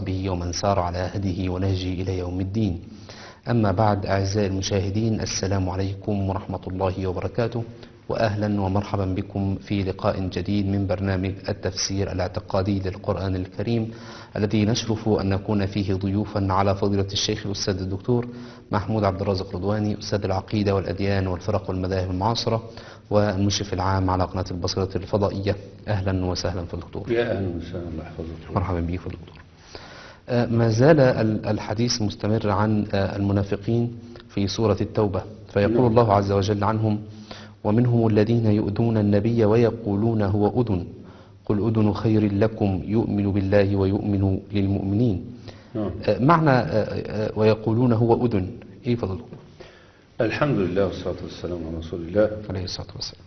وصحبه ومن سار على هديه ونهجه إلى يوم الدين أما بعد أعزائي المشاهدين السلام عليكم ورحمة الله وبركاته وأهلا ومرحبا بكم في لقاء جديد من برنامج التفسير الاعتقادي للقرآن الكريم الذي نشرف أن نكون فيه ضيوفا على فضيلة الشيخ الأستاذ الدكتور محمود عبد الرازق رضواني أستاذ العقيدة والأديان والفرق والمذاهب المعاصرة والمشرف العام على قناة البصرة الفضائية أهلا وسهلا في الدكتور يا اهلا وسهلا الله يحفظك مرحبا بك في الدكتور آه، ما زال ال- الحديث مستمر عن آه، المنافقين في سورة التوبة فيقول نعم. الله عز وجل عنهم ومنهم الذين يؤذون النبي ويقولون هو أذن قل أذن خير لكم يؤمن بالله ويؤمن للمؤمنين نعم. آه، معنى آه، آه، ويقولون هو أذن إيه فضلكم الحمد لله والصلاة والسلام على رسول الله عليه الصلاة والسلام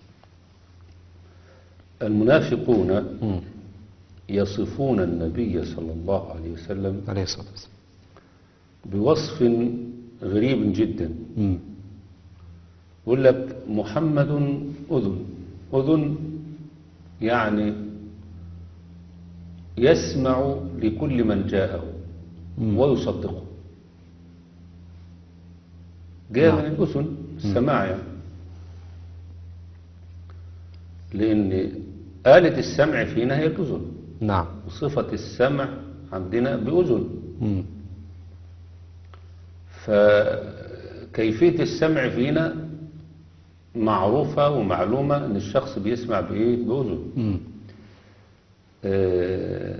المنافقون مم. يصفون النبي صلى الله عليه وسلم عليه الصلاة والسلام بوصف غريب جدا مم. يقول لك محمد أذن أذن يعني يسمع لكل من جاءه مم. ويصدقه جاء من نعم. الأذن السماع يعني لأن آلة السمع فينا هي الأذن نعم وصفة السمع عندنا بأذن مم. فكيفية السمع فينا معروفة ومعلومة أن الشخص بيسمع بإيه بأذن مم. آه،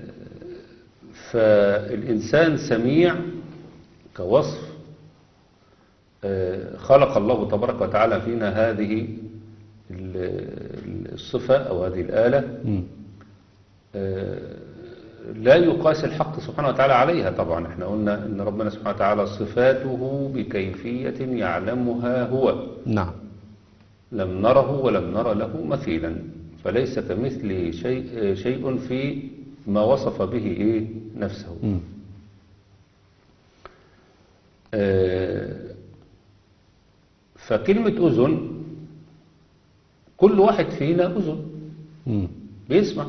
فالإنسان سميع كوصف آه، خلق الله تبارك وتعالى فينا هذه ال- الصفة أو هذه الآلة مم. آه، لا يقاس الحق سبحانه وتعالى عليها طبعا احنا قلنا ان ربنا سبحانه وتعالى صفاته بكيفية يعلمها هو نعم لم نره ولم نرى له مثيلا فليس كمثله شيء, شيء في ما وصف به إيه نفسه مم. آه، فكلمة أذن كل واحد فينا أذن مم. بيسمع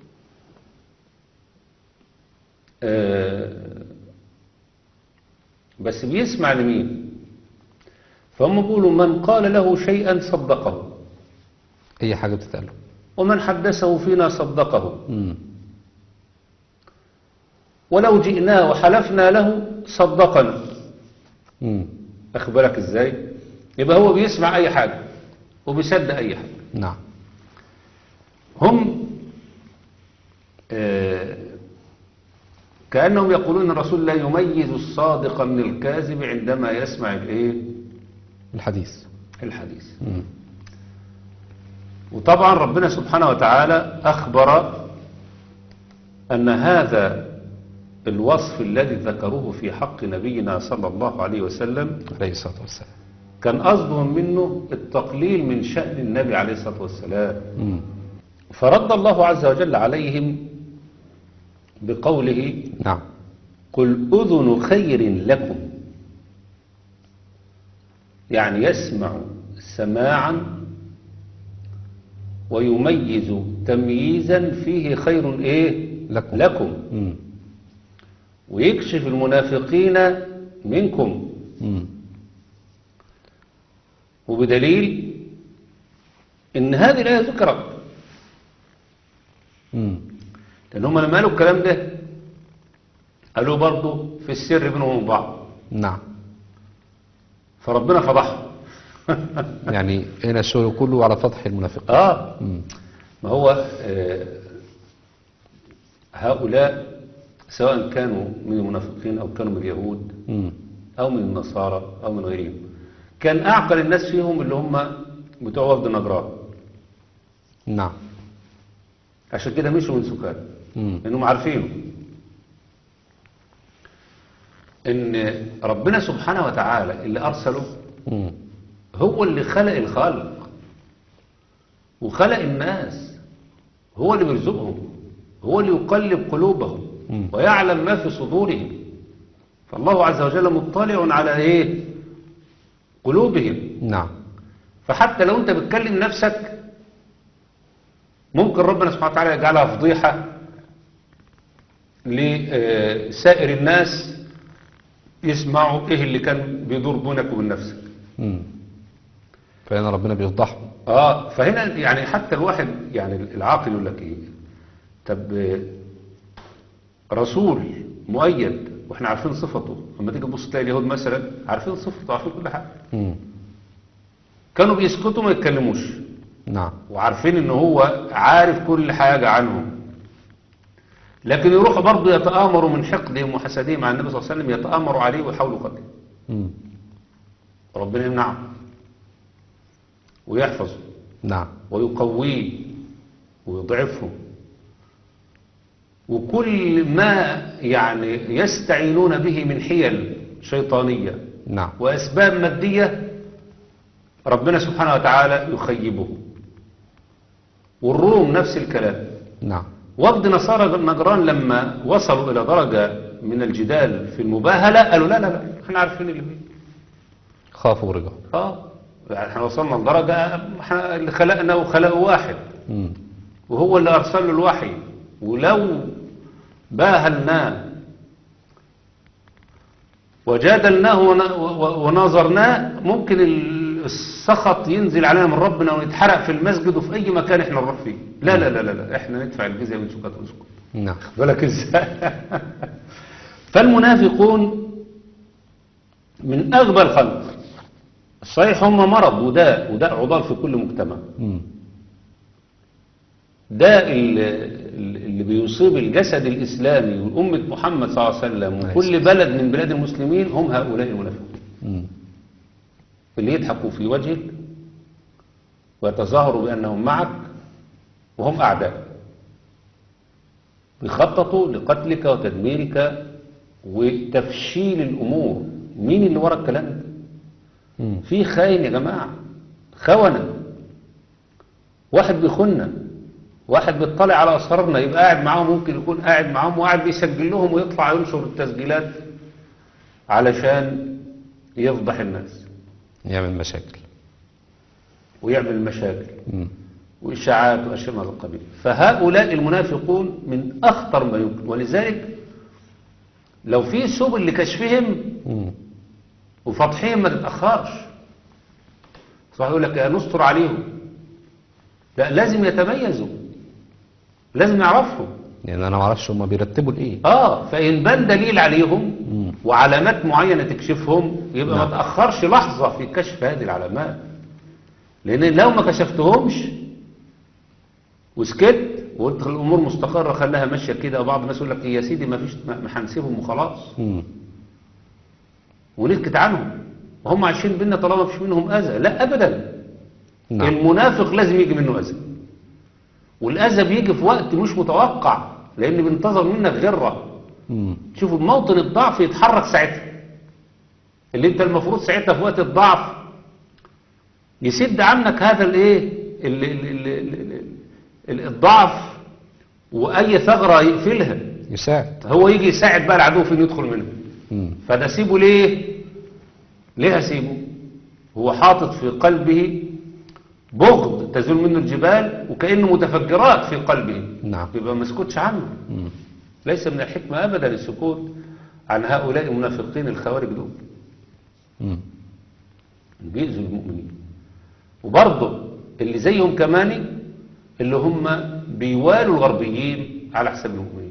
آه، بس بيسمع لمين فهم بيقولوا من قال له شيئا صدقه أي حاجة بتتقال ومن حدثه فينا صدقه مم. ولو جئناه وحلفنا له صدقنا مم. أخد بالك إزاي يبقى هو بيسمع أي حاجة وبيصدق أي حاجة نعم هم آه، كأنهم يقولون الرسول لا يميز الصادق من الكاذب عندما يسمع الايه الحديث الحديث مم. وطبعا ربنا سبحانه وتعالى أخبر أن هذا الوصف الذي ذكروه في حق نبينا صلى الله عليه وسلم عليه الصلاة والسلام كان قصدهم منه التقليل من شأن النبي عليه الصلاة والسلام مم. فرد الله عز وجل عليهم بقوله نعم قل أذن خير لكم يعني يسمع سماعا ويميز تمييزا فيه خير ايه لكم. لكم مم. ويكشف المنافقين منكم مم. وبدليل ان هذه الآية ذكرت مم. لان هم لما قالوا الكلام ده قالوا برضه في السر بينهم وبين بعض نعم فربنا فضحهم يعني هنا الشغل كله على فضح المنافقين اه مم. ما هو آه، هؤلاء سواء كانوا من المنافقين أو كانوا من اليهود مم. أو من النصارى أو من غيرهم كان أعقل الناس فيهم اللي هم بتوع وفد نجران نعم عشان كده مشوا من سكان مم. لأنهم عارفينه إن ربنا سبحانه وتعالى اللي أرسله مم. هو اللي خلق الخلق وخلق الناس هو اللي بيرزقهم هو اللي يقلب قلوبهم مم. ويعلم ما في صدورهم فالله عز وجل مطلع على ايه قلوبهم نعم فحتى لو انت بتكلم نفسك ممكن ربنا سبحانه وتعالى يجعلها فضيحة لسائر الناس يسمعوا ايه اللي كان بيدور بينك وبين نفسك مم. فهنا ربنا بيفضحه اه فهنا يعني حتى الواحد يعني العاقل يقول لك ايه طب آه، رسول مؤيد واحنا عارفين صفته اما تيجي تبص تلاقي اليهود مثلا عارفين صفته عارفين كل حاجه مم. كانوا بيسكتوا ما يتكلموش نعم وعارفين ان هو عارف كل حاجة عنهم لكن يروحوا برضه يتآمروا من حقدهم وحسدهم على النبي صلى الله عليه وسلم يتآمروا عليه ويحاولوا قتله مم. ربنا يمنعه ويحفظه نعم ويقويه ويضعفه وكل ما يعني يستعينون به من حيل شيطانية نعم وأسباب مادية ربنا سبحانه وتعالى يخيبه والروم نفس الكلام نعم وفد نصارى نجران لما وصلوا إلى درجة من الجدال في المباهلة قالوا لا لا لا احنا عارفين اللي فيه خافوا ورجعوا اه يعني احنا وصلنا لدرجة احنا اللي خلقنا وخلقه واحد مم. وهو اللي أرسل له الوحي ولو باهلناه وجادلناه ون- و- وناظرناه ممكن ال- السخط ينزل علينا من ربنا ونتحرق في المسجد وفي أي مكان احنا نروح فيه لا لا لا لا, لا. احنا ندفع الجزية من سكات ونسكت نعم بالك ازاي فالمنافقون من أغبى الخلق صحيح هم مرض وداء وداء عضال في كل مجتمع مم. ده ال- ال- اللي بيصيب الجسد الإسلامي وأمة محمد صلى الله عليه وسلم وكل بلد من بلاد المسلمين هم هؤلاء المنافقون مم. اللي يضحكوا في وجهك ويتظاهروا بأنهم معك وهم أعداء بيخططوا لقتلك وتدميرك وتفشيل الأمور مين اللي ورا الكلام ده مم. في خاين يا جماعة خونة واحد بيخوننا واحد بيطلع على أسرارنا يبقى قاعد معاهم ممكن يكون قاعد معاهم وقاعد بيسجل لهم ويطلع ينشر التسجيلات علشان يفضح الناس يعمل مشاكل ويعمل مشاكل مم. وإشاعات وأشياء من هذا القبيل فهؤلاء المنافقون من أخطر ما يمكن ولذلك لو في سبل لكشفهم مم. وفتحهم ما تتأخرش صح يقول لك نستر عليهم لا لازم يتميزوا لازم يعرفوا يعني انا ما اعرفش هم بيرتبوا لايه اه فإن بان دليل عليهم مم. وعلامات معينة تكشفهم يبقى نعم. ما تأخرش لحظة في كشف هذه العلامات لأن لو ما كشفتهمش وسكت وقلت الأمور مستقرة خلاها ماشية كده وبعض الناس يقول لك إيه يا سيدي ما فيش ما ما هنسيبهم وخلاص مم. ونسكت عنهم وهم عايشين بينا طالما مفيش منهم أذى لا أبدا نعم المنافق لازم يجي منه أذى والأذى بيجي في وقت مش متوقع لأن بينتظر منك غرة مم. شوف موطن الضعف يتحرك ساعتها اللي انت المفروض ساعتها في وقت الضعف يسد عنك هذا الايه ال- ال- ال- ال- ال- الضعف واي ثغرة يقفلها يساعد هو يجي يساعد بقى العدو فين يدخل منه مم. فده سيبه ليه ليه هسيبه هو حاطط في قلبه بغض تزول منه الجبال وكأنه متفجرات في قلبه نعم يبقى ما اسكتش عنه مم. ليس من الحكمة أبدا السكوت عن هؤلاء المنافقين الخوارج دول مم. بيأذوا المؤمنين وبرضه اللي زيهم كمان اللي هم بيوالوا الغربيين على حساب المؤمنين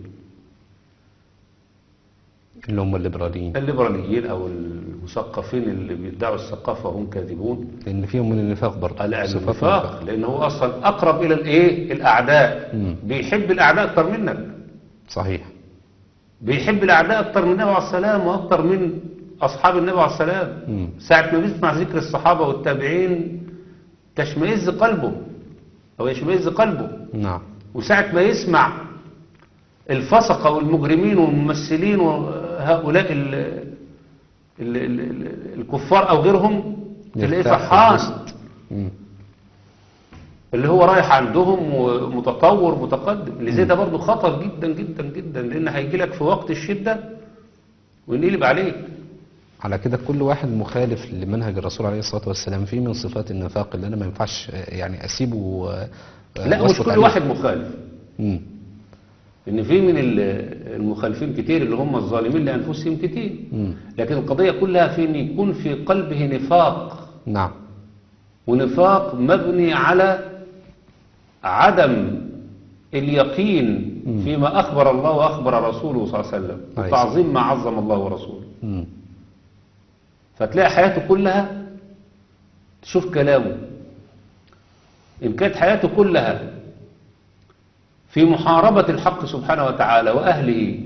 اللي هم الليبراليين الليبراليين أو المثقفين اللي بيدعوا الثقافة هم كاذبون لان فيهم من النفاق برضه على صفات النفاق لأن هو أصلا أقرب إلى الإيه الأعداء مم. بيحب الأعداء أكتر منك صحيح بيحب الأعداء أكتر من النبي عليه السلام وأكتر من أصحاب النبي عليه السلام مم. ساعة ما بيسمع ذكر الصحابة والتابعين تشمئز قلبه أو يشمئز قلبه نعم وساعة ما يسمع الفسقة والمجرمين والممثلين وهؤلاء ال ال ال ال الكفار أو غيرهم تلاقيه يرتاح فرحان وينبسط. مم. اللي هو رايح عندهم ومتطور متقدم اللي زي ده برضه خطر جدا جدا جدا لأن هيجي لك في وقت الشدة وينقلب عليك على كده كل واحد مخالف لمنهج الرسول عليه الصلاة والسلام فيه من صفات النفاق اللي أنا ما ينفعش آه، يعني أسيبه آه، آه، لا مش وأسكت كل عليه. واحد مخالف مم. ان في من ال- المخالفين كتير اللي هم الظالمين لانفسهم كتير مم. لكن القضيه كلها في ان يكون في قلبه نفاق نعم ونفاق مبني على عدم اليقين فيما اخبر الله واخبر رسوله صلى الله عليه وسلم عليه وتعظيم ما عظم الله ورسوله مم. فتلاقي حياته كلها تشوف كلامه إن كانت حياته كلها في محاربة الحق سبحانه وتعالى وأهله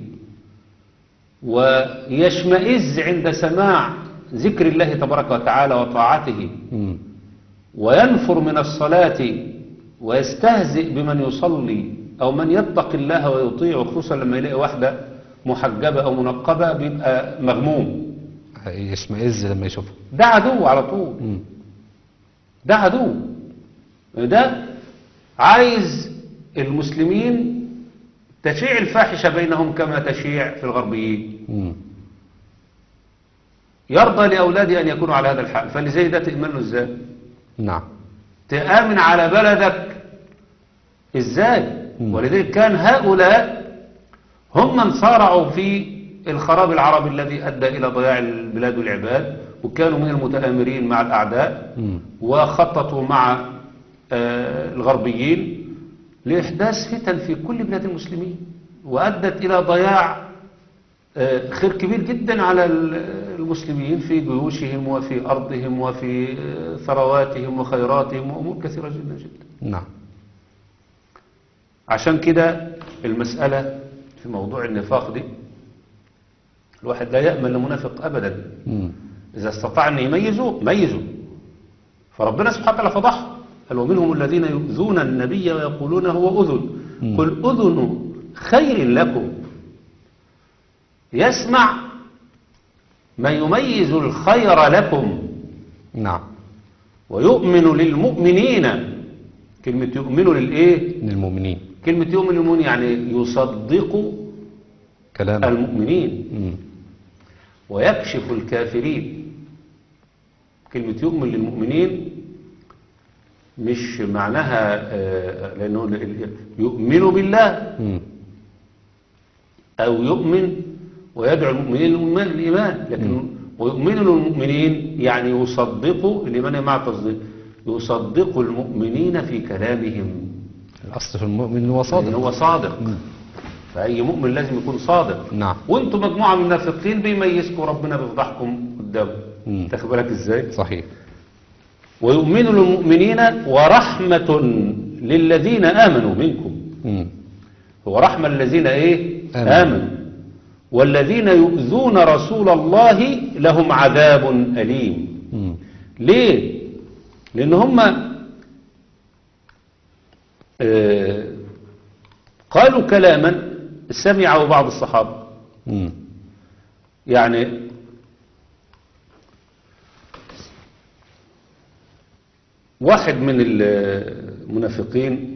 ويشمئز عند سماع ذكر الله تبارك وتعالى وطاعته مم. وينفر من الصلاة ويستهزئ بمن يصلي أو من يتقي الله ويطيع خصوصا لما يلاقي واحدة محجبة أو منقبة بيبقى مغموم يشمئز لما يشوفه ده عدو على طول مم. ده عدو ده عايز المسلمين تشيع الفاحشة بينهم كما تشيع في الغربيين مم. يرضى لأولاده أن يكونوا على هذا الحال فاللي زي ده تأمن له إزاي نعم تآمن على بلدك إزاي مم. ولذلك كان هؤلاء هم من صارعوا في الخراب العربي الذي أدى إلى ضياع البلاد والعباد وكانوا من المتآمرين مع الأعداء مم. وخططوا مع آه، الغربيين لإحداث فتن في كل بلاد المسلمين وأدت إلى ضياع آه، خير كبير جدا على ال- المسلمين في جيوشهم وفي أرضهم وفي آه، ثرواتهم وخيراتهم وأمور كثيرة جدا جدا نعم عشان كده المسألة في موضوع النفاق دي الواحد لا يأمن لمنافق أبدا مم. إذا استطاع أن يميزه ميزه فربنا سبحانه وتعالى فضحه قال ومنهم الذين يؤذون النبي ويقولون هو أذن مم. قل أذن خير لكم يسمع ما يميز الخير لكم نعم ويؤمن للمؤمنين كلمة يؤمن للإيه من المؤمنين كلمة يؤمن للمؤمنين يعني يصدق كلام المؤمنين مم. ويكشف الكافرين كلمة يؤمن للمؤمنين مش معناها آه، لأنه ال- ال- يؤمن بالله مم. أو يؤمن ويدعو المؤمنين للإيمان- للإيمان لكن ويؤمن للمؤمنين يعني يصدق الإيمان مع التصديق يصدق المؤمنين في كلامهم الأصل في المؤمن هو لأن صادق هو صادق فأي مؤمن لازم يكون صادق نعم وانتم مجموعة من المنافقين بيميزكم ربنا بيفضحكم قدامه مم. تاخد بالك ازاي صحيح ويؤمن للمؤمنين ورحمة للذين آمنوا منكم مم. هو رحمة للذين ايه آمنوا. آمنوا والذين يؤذون رسول الله لهم عذاب أليم مم. ليه لأن هم آه، قالوا كلاما سمعه بعض الصحابة مم. يعني واحد من المنافقين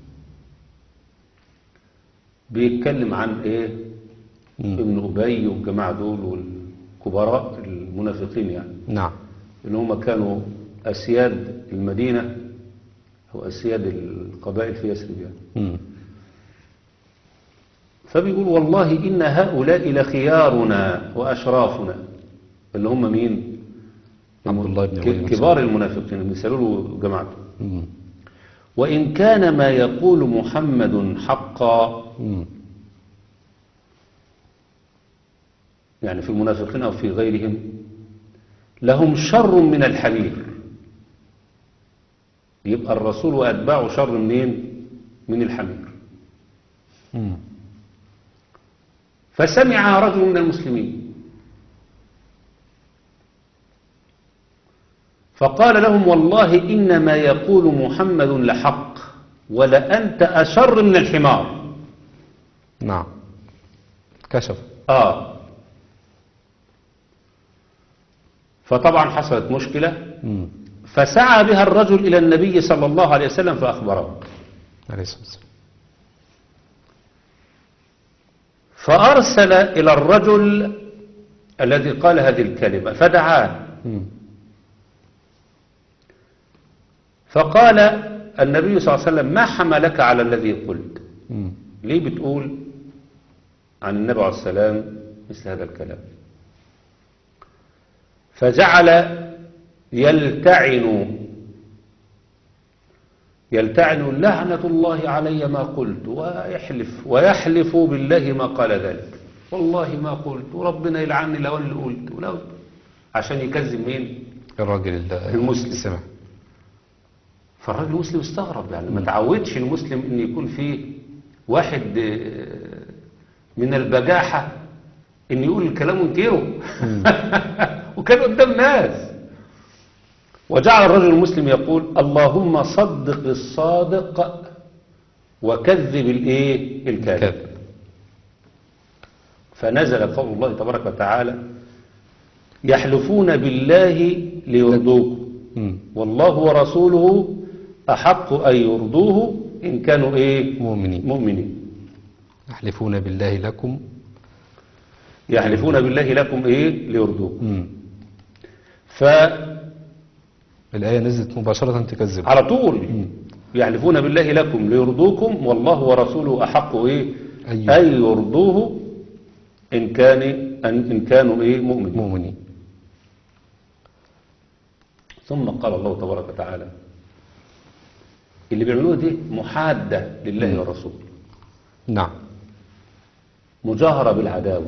بيتكلم عن ايه مم. ابن ابي والجماعه دول والكبراء المنافقين يعني نعم اللي هم كانوا اسياد المدينه او اسياد القبائل في يثرب يعني مم. فبيقول والله إن هؤلاء لخيارنا وأشرافنا اللي هم مين عبد الله بن أبي بن كبار المنافقين اللي بيسألوا له جماعته مم. وإن كان ما يقول محمد حقا مم. يعني في المنافقين أو في غيرهم لهم شر من الحمير يبقى الرسول وأتباعه شر منين من الحمير مم. فسمع رجل من المسلمين فقال لهم والله إن ما يقول محمد لحق ولأنت أشر من الحمار نعم كشف آه فطبعا حصلت مشكلة مم. فسعى بها الرجل إلى النبي صلى الله عليه وسلم فأخبره عليه الصلاة والسلام فأرسل إلى الرجل الذي قال هذه الكلمة فدعاه مم. فقال النبي صلى الله عليه وسلم ما حملك على الذي قلت مم. ليه بتقول عن النبي عليه السلام مثل هذا الكلام فجعل يلتعن يلتعن لعنة الله علي ما قلت ويحلف ويحلف بالله ما قال ذلك والله ما قلت وربنا يلعني لو أنا اللي قلت ولو عشان يكذب مين الراجل ال- المسلم. السمع فالراجل المسلم استغرب يعني ما تعودش المسلم ان يكون فيه واحد آه، من البجاحة ان يقول الكلام وينكره وكان قدام ناس وجعل الرجل المسلم يقول اللهم صدق الصادق وكذب الايه الكاذب كاذب فنزل قول الله تبارك وتعالى يحلفون بالله ليرضوكم مم. والله ورسوله أحق أن يرضوه إن كانوا إيه مؤمنين مؤمنين يحلفون بالله لكم يحلفون بالله لكم إيه ليرضوكم مم. فعلى الآية نزلت مباشرة تكذب طول يحلفون بالله لكم ليرضوكم والله ورسوله أحق إيه أيوه. أن يرضوه إن كان أن إن كانوا إيه مؤمنين مؤمنين ثم قال الله تبارك وتعالى اللي بيعملوه دي محادة لله ورسوله نعم مجاهرة بالعداوة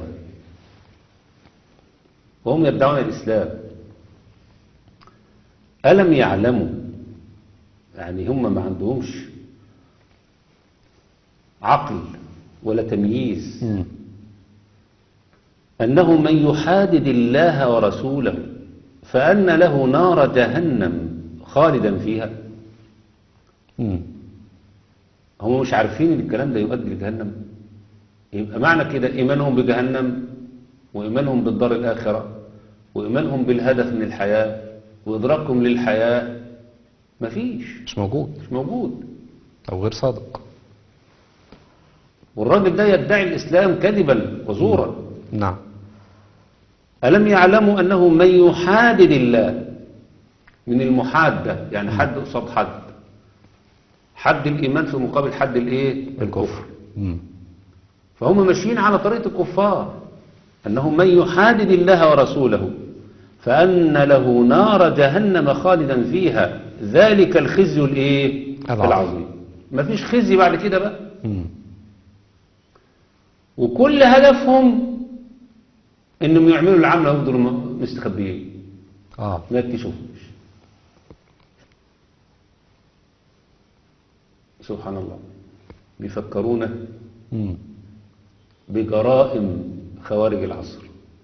وهم يدعون الإسلام ألم يعلموا يعني هم ما عندهمش عقل ولا تمييز مم. أنه من يحادد الله ورسوله فأن له نار جهنم خالدا فيها مم. هم مش عارفين ان الكلام ده يؤدي لجهنم يبقى معنى كده ايمانهم بجهنم وايمانهم بالدار الاخره وايمانهم بالهدف من الحياه وادراكهم للحياه مفيش مش موجود مش موجود أو غير صادق والراجل ده يدعي الاسلام كذبا وزورا نعم الم يعلموا انه من يحادد الله من المحاده يعني حد قصاد حد حد الايمان في مقابل حد الايه الكفر مم. فهم ماشيين على طريقة الكفار أنه من يحادد الله ورسوله فأن له نار جهنم خالدا فيها ذلك الخزي الايه العظيم. العظيم مفيش خزي بعد كده بقى مم. وكل هدفهم انهم يعملوا العمل ويفضلوا م- مستخبيين آه ما يكتشفوش سبحان الله بيفكرونا مم. بجرائم خوارج العصر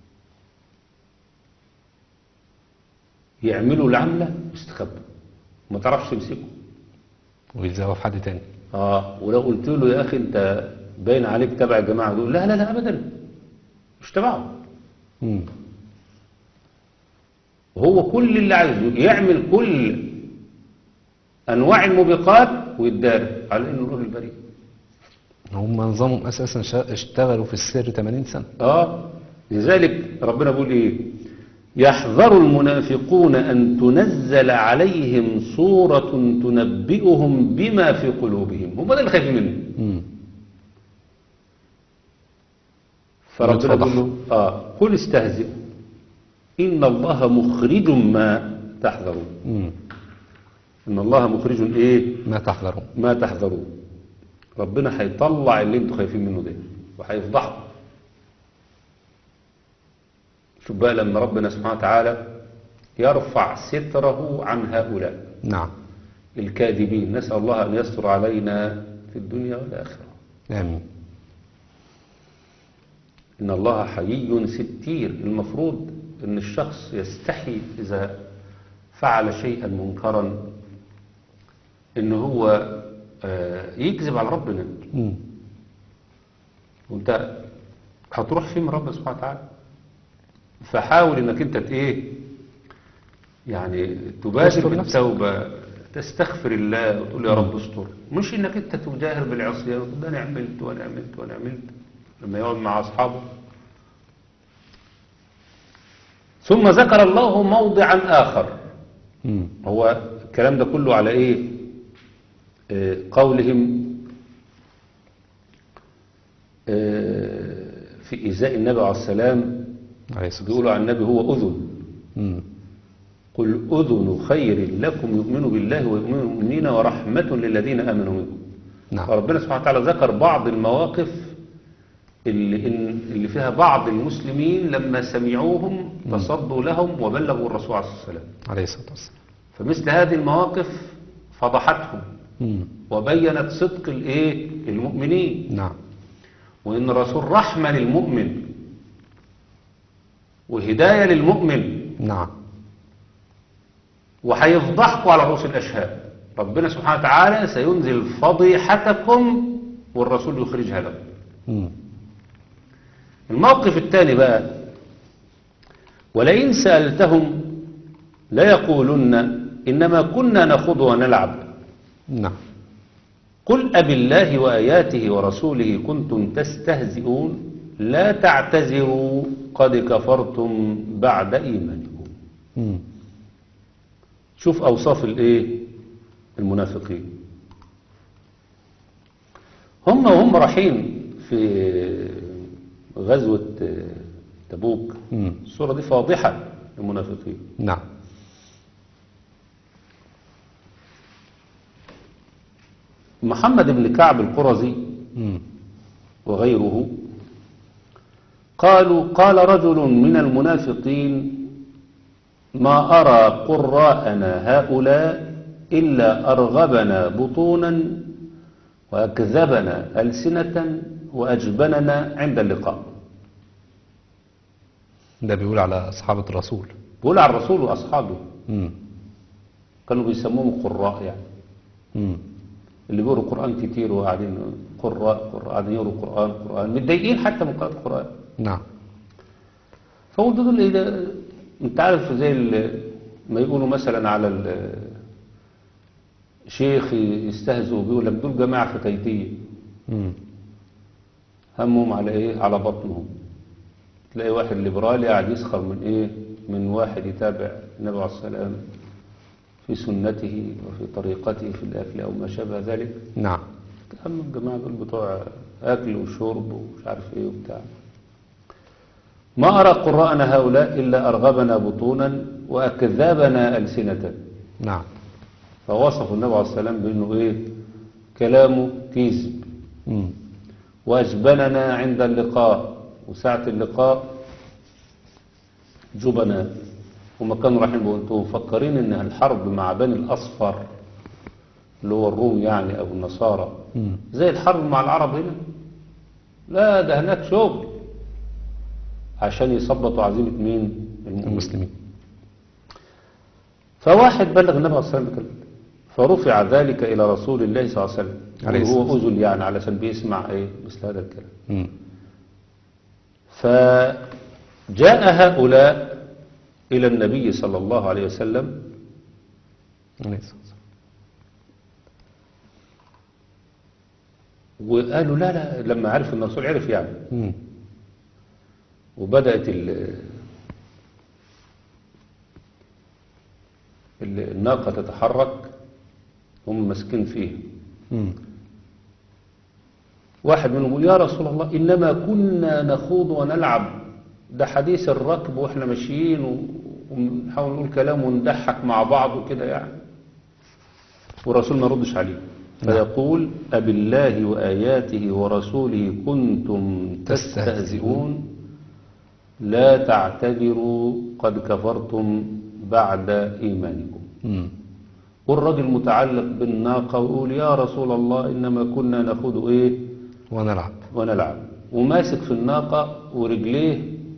يعملوا العملة واستخبوا ما تعرفش تمسكه ويلزقوا في حد تاني اه ولو قلت له يا اخي انت باين عليك تبع الجماعه دول لا لا لا ابدا مش تبعهم مم. وهو كل اللي عايزه يعمل كل انواع الموبقات ويتدارى على انه الراجل بريء هم نظامهم أساسا شا- اشتغلوا في السر 80 سنة اه لذلك ربنا بيقول ايه يحذر المنافقون ان تنزل عليهم صورة تنبئهم بما في قلوبهم هم ده اللي خايفين منه مم. فربنا يتفضح. بيقول له اه قل استهزئوا ان الله مخرج ما تحذرون مم. ان الله مخرج ايه ما تحذرون ما تحذرون ربنا هيطلع اللي انتوا خايفين منه ده وهيفضحكم شوف بقى لما ربنا سبحانه وتعالى يرفع ستره عن هؤلاء نعم الكاذبين نسأل الله أن يستر علينا في الدنيا والآخرة آمين إن الله حيي ستير المفروض أن الشخص يستحي إذا فعل شيئا منكرا أنه هو آه، يكذب على ربنا مم. وانت هتروح فين من ربنا سبحانه وتعالى فحاول انك انت ت- ايه يعني تبادر تستر نفسك. بالتوبة تستغفر الله وتقول يا رب استر مش انك انت تجاهر بالعصيان وتقول ده انا عملت وانا عملت وانا عملت لما يقعد مع اصحابه ثم ذكر الله موضعا اخر مم. هو الكلام ده كله على ايه آه، قولهم آه، في إزاء النبي عليه السلام عليه الصلاة والسلام بيقولوا عن النبي هو أذن مم. قل أذن خير لكم يؤمن بالله ويؤمن المؤمنين ورحمة للذين آمنوا منكم نعم فربنا سبحانه وتعالى ذكر بعض المواقف اللي, إن اللي فيها بعض المسلمين لما سمعوهم تصدوا لهم وبلغوا الرسول عليه الصلاة والسلام عليه الصلاة والسلام فمثل هذه المواقف فضحتهم مم. وبينت صدق الايه المؤمنين نعم وان الرسول رحمه للمؤمن وهدايه للمؤمن نعم وهيفضحكوا على رؤوس الاشهاد ربنا سبحانه وتعالى سينزل فضيحتكم والرسول يخرجها لكم مم. الموقف الثاني بقى ولئن سألتهم ليقولن إنما كنا نخوض ونلعب نعم قل أب الله وآياته ورسوله كنتم تستهزئون لا تعتذروا قد كفرتم بعد إيمانكم مم. شوف أوصاف الإيه المنافقين هم وهم رايحين في غزوة تبوك مم. الصورة دي فاضحة للمنافقين نعم محمد بن كعب القرزي مم. وغيره قالوا قال رجل من المنافقين ما أرى قراءنا هؤلاء إلا أرغبنا بطونا وأكذبنا ألسنة وأجبننا عند اللقاء ده بيقول على أصحابة الرسول بقول على الرسول وأصحابه مم. كانوا بيسموهم قراء يعني مم. اللي بيقروا قرآن كتير وقاعدين قراء قراء قاعدين يقروا قرآن قرآن متضايقين حتى من قراءة القرآن نعم فقلت دول ايه ده انت عارف زي ال- ما يقولوا مثلا على ال- شيخ يستهزئوا بيقول لك دول جماعة فتيتية مم. همهم على ايه على بطنهم تلاقي واحد ليبرالي قاعد يسخر من ايه من واحد يتابع النبي عليه الصلاة والسلام في سنته وفي طريقته في الأكل أو ما شابه ذلك نعم هم الجماعة دول بتوع أكل وشرب ومش عارف إيه وبتاع ما أرى قراءنا هؤلاء إلا أرغبنا بطونا وأكذبنا ألسنة نعم فوصفوا النبي عليه السلام بأنه إيه كلامه كذب مم. وأجبننا عند اللقاء وساعة اللقاء جبنا وما كانوا رايحين بيقولوا انتوا مفكرين ان الحرب مع بني الأصفر اللي هو الروم يعني أو النصارى مم. زي الحرب مع العرب هنا لا ده هناك شغل عشان يثبطوا عزيمة مين المؤمنين. المسلمين فواحد بلغ النبي عليه الصلاة والسلام بكلمة فرفع ذلك إلى رسول الله صلى الله عليه وسلم عليه الصلاة هو أذن يعني علشان بيسمع إيه مثل هذا الكلام مم. فجاء هؤلاء إلى النبي صلى الله عليه وسلم عليه الصلاة والسلام. وقالوا لا لا لما عرف أن الرسول عرف يعني مم. وبدأت ال ال- الناقة تتحرك هم ماسكين فيها مم. واحد منهم يقول يا رسول الله إنما كنا نخوض ونلعب ده حديث الركب وإحنا ماشيين و- ونحاول نقول كلام وندحك مع بعض وكده يعني والرسول ما ردش عليه فيقول أبالله وآياته ورسوله كنتم تستهزئون لا تعتذروا قد كفرتم بعد إيمانكم مم. والرجل متعلق بالناقة ويقول يا رسول الله إنما كنا نخوض إيه ونلعب ونلعب وماسك في الناقة ورجليه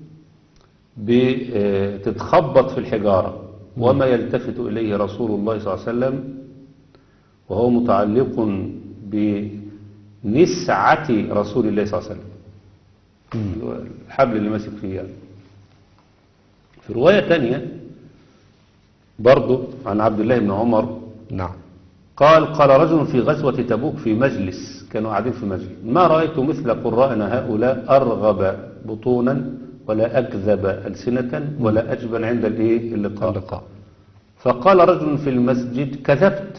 بتتخبط في الحجارة وما يلتفت إليه رسول الله صلى الله عليه وسلم وهو متعلق بنسعة رسول الله صلى الله عليه وسلم اللي هو الحبل اللي ماسك فيه يعني. في رواية تانية برضو عن عبد الله بن عمر نعم قال قال رجل في غزوة تبوك في مجلس كانوا قاعدين في مجلس ما رأيت مثل قراءنا هؤلاء أرغب بطونا ولا أكذب ألسنة ولا أجبن عند الإيه اللقاء اللقاء فقال رجل في المسجد كذبت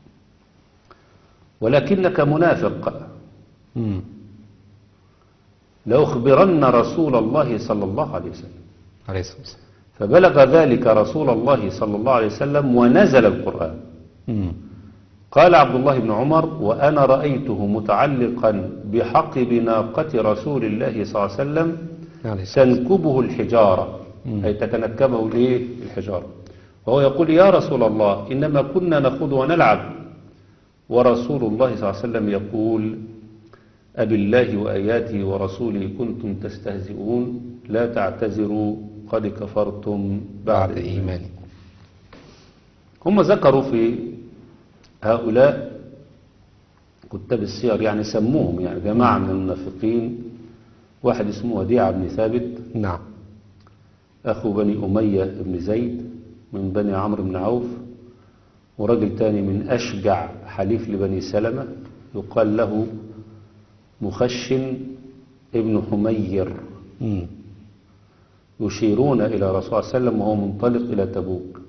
ولكنك منافق مم. لأخبرن رسول الله صلى الله عليه وسلم عليه الصلاة والسلام فبلغ ذلك رسول الله صلى الله عليه وسلم ونزل القرآن مم. قال عبد الله بن عمر وأنا رأيته متعلقا بحقب ناقة رسول الله صلى الله عليه وسلم عليه الصلاة تنكبه الحجارة مم. أي تتنكبه الإيه؟ الحجارة وهو يقول يا رسول الله إنما كنا نخوض ونلعب ورسول الله صلى الله عليه وسلم يقول أبي الله وآياته ورسوله كنتم تستهزئون لا تعتذروا قد كفرتم بعد بعد إيمان إيمانكم هم ذكروا في هؤلاء كتاب السير يعني سموهم يعني جماعة من المنافقين واحد اسمه وديع بن ثابت نعم أخو بني أمية بن زيد من بني عمرو بن عوف ورجل تاني من أشجع حليف لبني سلمة يقال له مخشن ابن حمير مم. يشيرون إلى رسول الله صلى الله عليه وسلم وهو منطلق إلى تبوك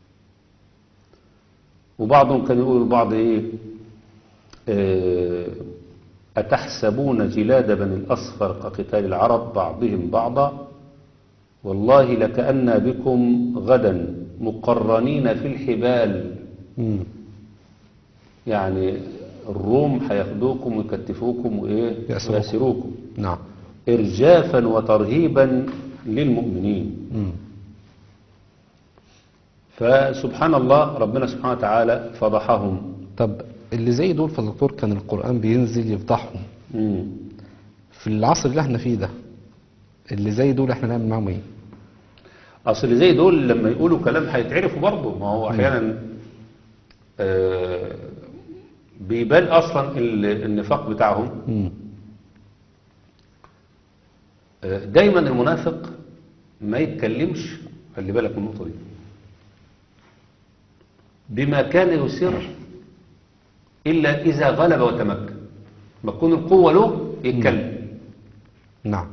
وبعضهم كان يقول البعض إيه آه، أتحسبون جلاد بني الأصفر كقتال العرب بعضهم بعضا والله لكأن بكم غدا مقرنين في الحبال مم. يعني الروم هياخدوكم ويكتفوكم وإيه يأسروكم. ويأسروكم نعم إرجافا وترهيبا للمؤمنين مم. فسبحان الله ربنا سبحانه وتعالى فضحهم طب اللي زي دول فالدكتور كان القرآن بينزل يفضحهم مم. في العصر اللي احنا فيه ده اللي زي دول احنا نعمل معاهم ايه اصل اللي زي دول لما يقولوا كلام هيتعرفوا برضه ما هو احيانا آه بيبان اصلا ال- النفاق بتاعهم مم. آه دايما المنافق ما يتكلمش خلي بالك من النقطه دي بما كان يسر الا اذا غلب وتمكن ما تكون القوه له يتكلم نعم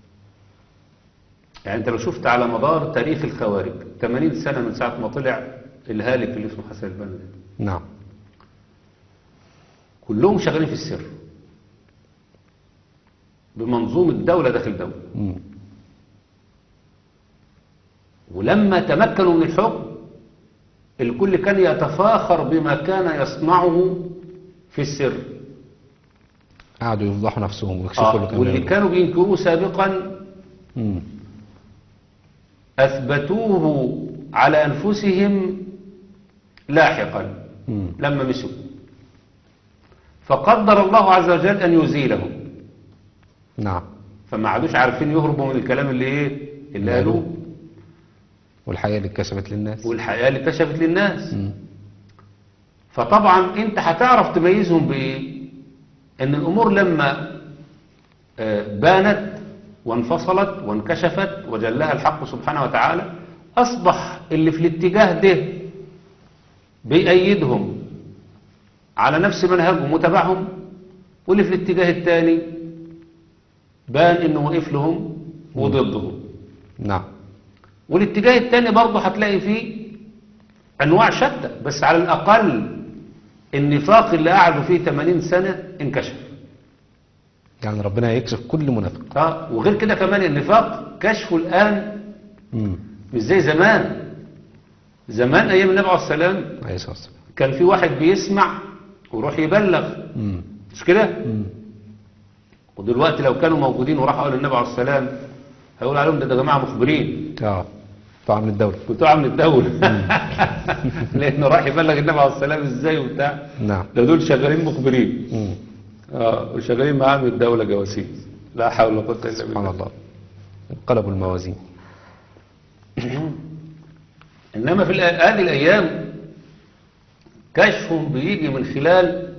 يعني انت لو شفت على مدار تاريخ الخوارج 80 سنة من ساعة ما طلع الهالك اللي اسمه حسن البنا ده نعم كلهم شغالين في السر بمنظومة دولة داخل دولة مم. ولما تمكنوا من الحكم الكل كان يتفاخر بما كان يصنعه في السر قعدوا يفضحوا نفسهم ويكشفوا اللي آه كانوا واللي بيعملوه. كانوا بينكروه سابقا مم. أثبتوه على أنفسهم لاحقا مم. لما مسكوا فقدر الله عز وجل أن يزيلهم نعم فما عادوش عارفين يهربوا من الكلام اللي ايه اللي قالوه والحقيقة اللي اتكشفت للناس والحياة اللي كشفت للناس مم. فطبعا انت هتعرف تميزهم بايه ان الامور لما آه، بانت وانفصلت وانكشفت وجلها الحق سبحانه وتعالى اصبح اللي في الاتجاه ده بيأيدهم على نفس منهجهم وتبعهم واللي في الاتجاه الثاني بان انه وقف لهم وضدهم نعم والاتجاه الثاني برضه هتلاقي فيه انواع شتى بس على الاقل النفاق اللي قعدوا فيه 80 سنة انكشف يعني ربنا يكشف كل منافق اه وغير كده كمان النفاق كشفه الان مم. مش زي زمان زمان ايام النبي عليه السلام عليه الصلاة والسلام كان في واحد بيسمع ويروح يبلغ مم. مش كده مم. ودلوقتي لو كانوا موجودين وراحوا قالوا للنبي عليه السلام هيقول عليهم ده ده جماعه مخبرين اه طبعا من الدولة بتوع من الدوله لانه راح يبلغ النبي عليه السلام ازاي وبتاع نعم ده دول شغالين مخبرين مم. اه وشغالين معاه من الدوله جواسيس لا حول ولا قوه الا سبحان بالله الله انقلبوا الموازين انما في الأ- هذه الايام كشفهم بيجي من خلال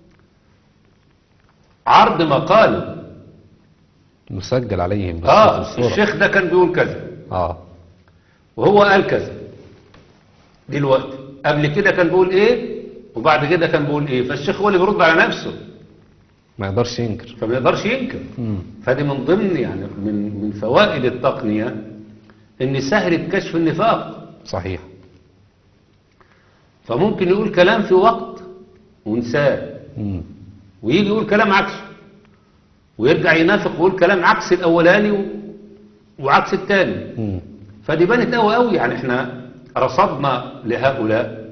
عرض مقال مسجل عليهم بس اه الصورة. الشيخ ده كان بيقول كذا اه وهو قال كذا دلوقتي قبل كده كان بيقول ايه وبعد كده كان بيقول ايه فالشيخ هو اللي بيرد على نفسه ما يقدرش ينكر فما يقدرش ينكر مم. فدي من ضمن يعني من من فوائد التقنيه ان سهلت كشف النفاق صحيح فممكن يقول كلام في وقت ونساه مم. ويجي يقول كلام عكسه ويرجع ينافق ويقول كلام عكس الاولاني و- وعكس الثاني مم. فدي بانت قوي قوي يعني احنا رصدنا لهؤلاء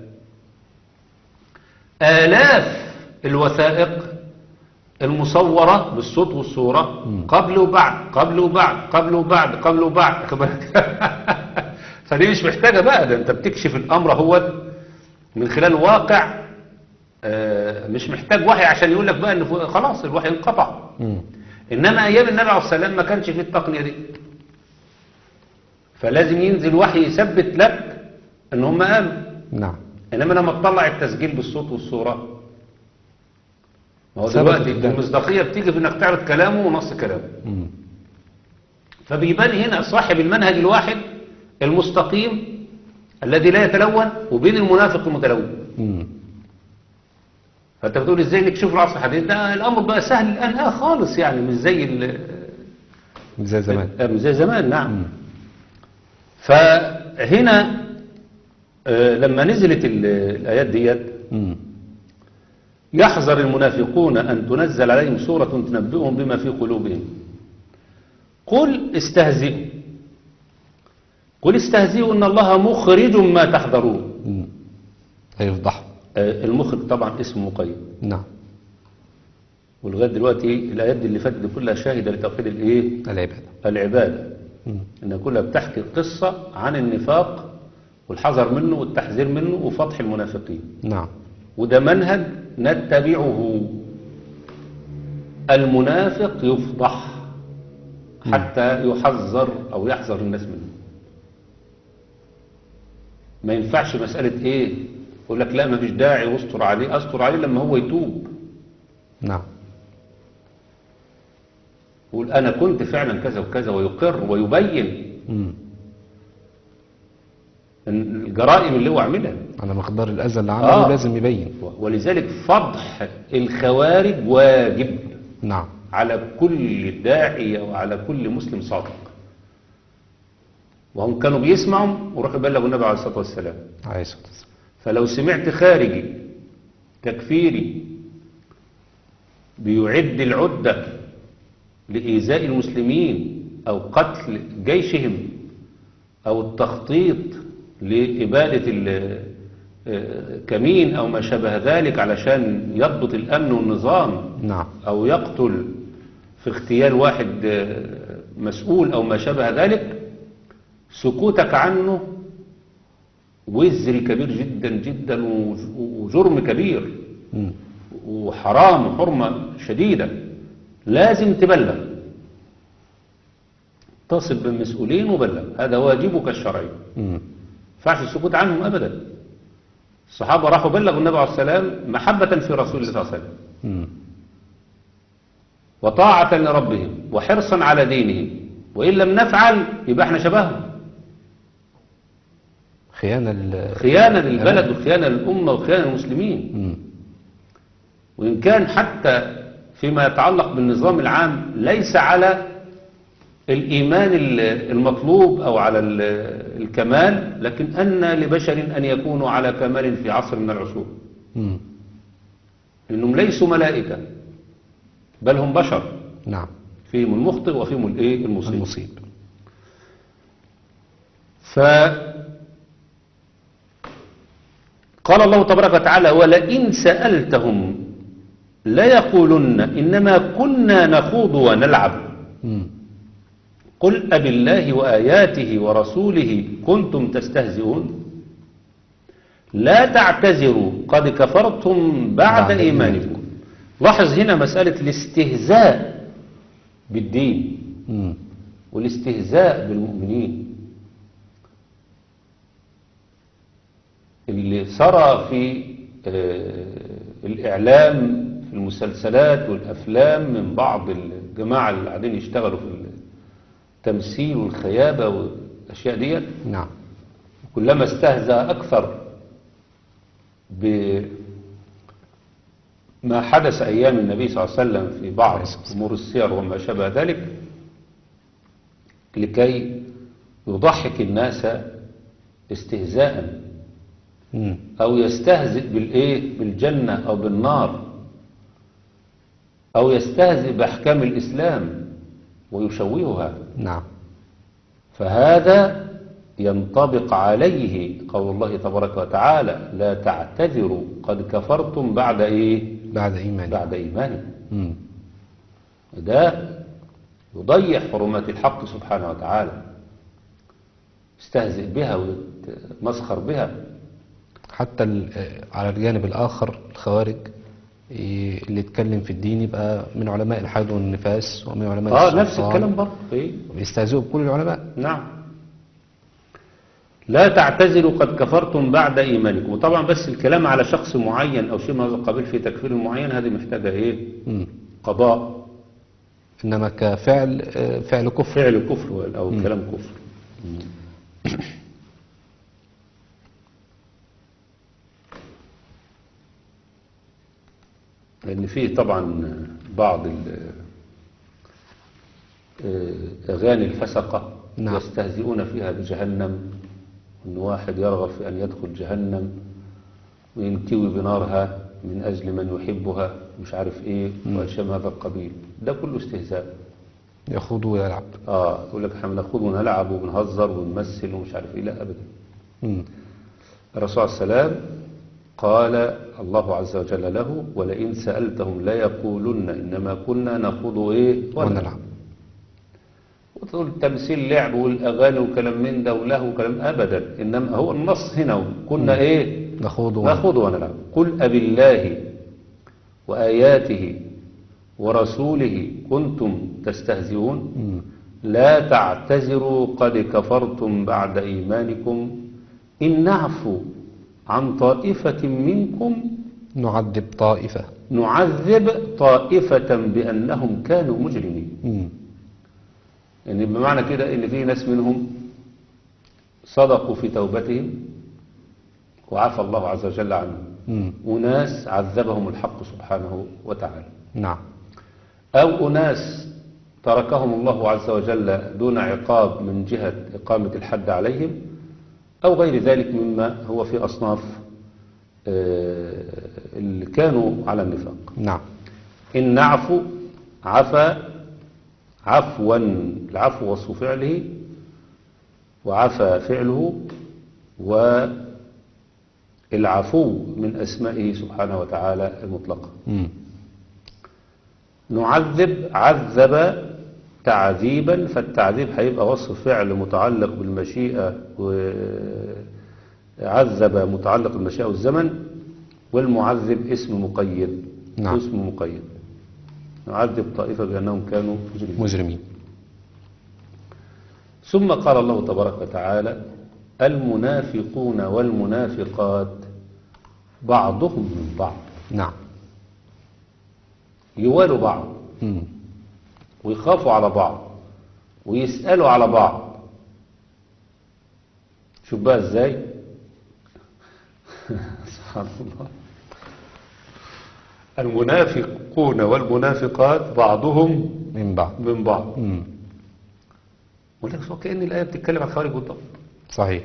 آلاف الوثائق المصورة بالصوت والصورة قبل وبعد قبل وبعد قبل وبعد قبل وبعد واخد بالك؟ فدي مش محتاجة بقى ده انت بتكشف الامر هو من خلال واقع آه، مش محتاج وحي عشان يقول لك بقى ان فوق- خلاص الوحي انقطع مم. انما ايام النبي عليه الصلاه والسلام ما كانش فيه التقنيه دي فلازم ينزل وحي يثبت لك ان هم قالوا نعم انما لما تطلع التسجيل بالصوت والصوره ما هو ثبت دلوقتي قدامك. المصداقيه بتيجي في انك تعرض كلامه ونص كلامه مم. فبيبان هنا صاحب المنهج الواحد المستقيم الذي لا يتلون وبين المنافق المتلون مم. فانت بتقول ازاي نكشف العصر الحديث ده الامر بقى سهل الان اه خالص يعني مش زي ال- زي زمان آه، مش زي زمان نعم فهنا آه، لما نزلت ال- الايات ديت مم. يحذر المنافقون أن تنزل عليهم سورة تنبئهم بما في قلوبهم قل استهزئوا قل استهزئوا إن الله مخرج ما تحذرون مم. هيفضحوا آه، المخرج طبعا اسم مقيد نعم ولغاية دلوقتي الآيات دي اللي فاتت دي كلها شاهدة لتوحيد الإيه؟ العبادة العبادة مم. إن كلها بتحكي قصة عن النفاق والحذر منه والتحذير منه وفضح المنافقين نعم وده منهج نتبعه المنافق يفضح حتى يحذر أو يحذر الناس منه ما ينفعش مسألة إيه يقول لك لا ما فيش داعي واستر عليه أستر عليه لما هو يتوب نعم يقول أنا كنت فعلا كذا وكذا ويقر ويبين مم. إن الجرائم اللي هو عملها على مقدار الأذى اللي عمله آه. لازم يبين ولذلك فضح الخوارج واجب نعم على كل داعية وعلى كل مسلم صادق وهم كانوا بيسمعوا وراحوا يبلغوا النبي عليه الصلاة والسلام عليه الصلاة والسلام فلو سمعت خارجي تكفيري بيعد العدة لإيذاء المسلمين أو قتل جيشهم أو التخطيط لإبادة ال- آه، كمين أو ما شابه ذلك علشان يضبط الأمن والنظام نعم أو يقتل في اغتيال واحد آه، مسؤول أو ما شابه ذلك سكوتك عنه وزر كبير جدا جدا وج- وجرم كبير مم. وحرام وحرمة شديدة لازم تبلغ تصل بالمسؤولين وبلغ هذا واجبك الشرعي مم. ينفعش السكوت عنهم أبدا الصحابة راحوا بلغوا النبي عليه السلام محبة في رسول الله صلى الله عليه وسلم مم. وطاعة لربهم وحرصا على دينهم وإن لم نفعل يبقى احنا شبههم خيانة ال- خيانة للبلد وخيانة للأمة وخيانة للمسلمين مم. وإن كان حتى فيما يتعلق بالنظام العام ليس على الإيمان ال- المطلوب أو على ال- الكمال لكن أن لبشر أن يكونوا على كمال في عصر من العصور مم. إنهم ليسوا ملائكة بل هم بشر نعم فيهم المخطئ وفيهم الإيه المصيب المصيب ف قال الله تبارك وتعالى ولئن سألتهم ليقولن إنما كنا نخوض ونلعب مم. قل أب الله وآياته ورسوله كنتم تستهزئون لا تعتذروا قد كفرتم بعد بعد إيمانكم لاحظ هنا مسألة الاستهزاء بالدين مم. والاستهزاء بالمؤمنين اللي سرى في آه، الإعلام في المسلسلات والأفلام من بعض الجماعة اللي قاعدين يشتغلوا في التمثيل والخيابة والأشياء ديت نعم كلما استهزأ أكثر بما حدث أيام النبي صلى الله عليه وسلم في بعض عليه الصلاة والسلام. أمور السير وما شابه ذلك لكي يضحك الناس استهزاء مم. أو يستهزئ بالإيه بالجنة أو بالنار أو يستهزئ بأحكام الإسلام ويشوهها نعم فهذا ينطبق عليه قول الله تبارك وتعالى لا تعتذروا قد كفرتم بعد إيه بعد إيمان بعد إيمانكم مم. ده يضيع حرمات الحق سبحانه وتعالى يستهزئ بها ويتمسخر بها حتى ال- آه، على الجانب الآخر الخوارج ي- اللي يتكلم في الدين يبقى من علماء الحيض والنفاس ومن علماء اه نفس السلطان. الكلام برضه إيه؟ بيستهزئوا بكل العلماء نعم لا تعتزلوا قد كفرتم بعد إيمانكم وطبعا بس الكلام على شخص معين أو شيء من هذا القبيل في تكفير معين هذه محتاجة إيه مم. قضاء إنما كفعل آه، فعل كفر فعل كفر أو كلام كفر لأن فيه طبعا بعض ال- آه، أغاني الفسقة نعم. يستهزئون فيها بجهنم أن واحد يرغب في أن يدخل جهنم وينكوي بنارها من أجل من يحبها مش عارف إيه وأشياء من هذا القبيل ده كله استهزاء يخوض ويلعب اه يقول لك احنا بناخد ونلعب وبنهزر ونمثل ومش عارف ايه لا ابدا مم. الرسول عليه السلام قال الله عز وجل له ولئن سألتهم ليقولن إنما كنا نخوض إيه ونلعب وتقول تمثيل لعب والأغاني وكلام من ده وله وكلام أبدا إنما هو النص هنا كنا إيه نخوض ونلعب نخوض ونلعب قل أب الله وآياته ورسوله كنتم تستهزئون مم. لا تعتذروا قد كفرتم بعد إيمانكم إن نعفو عن طائفة منكم نعذب طائفة نعذب طائفة بأنهم كانوا مجرمين مم. يعني بمعنى كده إن في ناس منهم صدقوا في توبتهم وعفى الله عز وجل عنهم مم. وناس عذبهم الحق سبحانه وتعالى نعم أو أناس تركهم الله عز وجل دون عقاب من جهة إقامة الحد عليهم أو غير ذلك مما هو في أصناف آه، اللي كانوا على النفاق نعم إن نعفو عفا عفوا العفو وصف فعله وعفا فعله والعفو من أسمائه سبحانه وتعالى المطلقة مم. نعذب عذب تعذيبا فالتعذيب هيبقى وصف فعل متعلق بالمشيئة وعذب متعلق بالمشيئة والزمن والمعذب اسم مقيد نعم. اسم مقيد نعذب طائفة بأنهم كانوا مجرمين مجرمين ثم قال الله تبارك وتعالى المنافقون والمنافقات بعضهم من بعض نعم يوالوا بعض مم. ويخافوا على بعض ويسألوا على بعض شوف بقى ازاي سبحان الله المنافقون والمنافقات بعضهم من بعض من بعض مم. ولكن هو كأن الآية بتتكلم عن الخوارج بالضبط صحيح